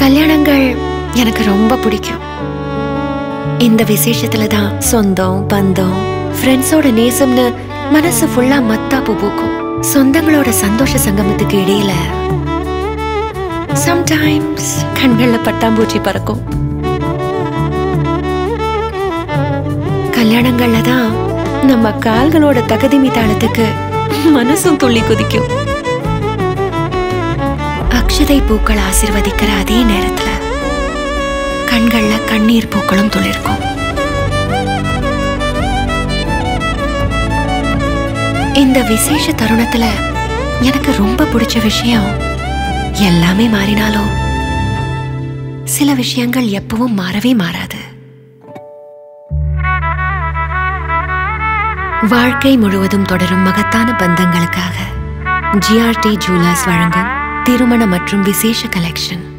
கல்யாணங்கள் எனக்கு ரொம்ப பிடிக்கும் இந்த விசேஷத்துல தான் சொந்தம் பந்தம் ஃப்ரெண்ட்ஸோட நேசம்னு மனசு ஃபுல்லா மத்தாப்பு பூக்கும் சொந்தங்களோட சந்தோஷ சங்கமத்துக்கு இடையில சம்டைம்ஸ் கண்கள்ல பட்டாம்பூச்சி பறக்கும் கல்யாணங்கள்ல தான் நம்ம கால்களோட தகுதிமி தாளத்துக்கு மனசும் துள்ளி குதிக்கும் அக்ஷதை பூக்கள் ஆசிர்வதிக்கிற அதே நேரத்துல கண்கள்ல கண்ணீர் பூக்களும் துளிர்க்கும் இந்த விசேஷ தருணத்துல எனக்கு ரொம்ப பிடிச்ச விஷயம் எல்லாமே மாறினாலும் சில விஷயங்கள் எப்பவும் மாறவே மாறாது வாழ்க்கை முழுவதும் தொடரும் மகத்தான பந்தங்களுக்காக ஜிஆர்டி ஜூலாஸ் வழங்கும் திருமண மற்றும் விசேஷ கலெக்ஷன்